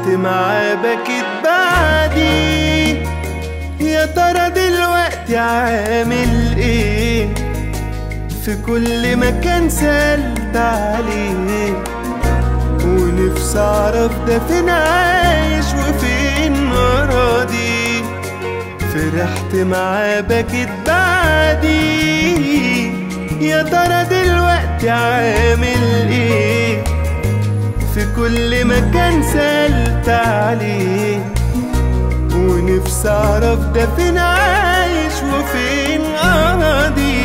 معاه بكيت بعدي يا ترى دلوقتي عامل ايه في كل مكان سألت عليه ونفسي اعرف ده فين عايش وفين راضي فرحت معاه بكيت بعدي يا ترى دلوقتي عامل ايه في كل مكان سألت عليه ونفسي اعرف ده فين عايش وفين قاضي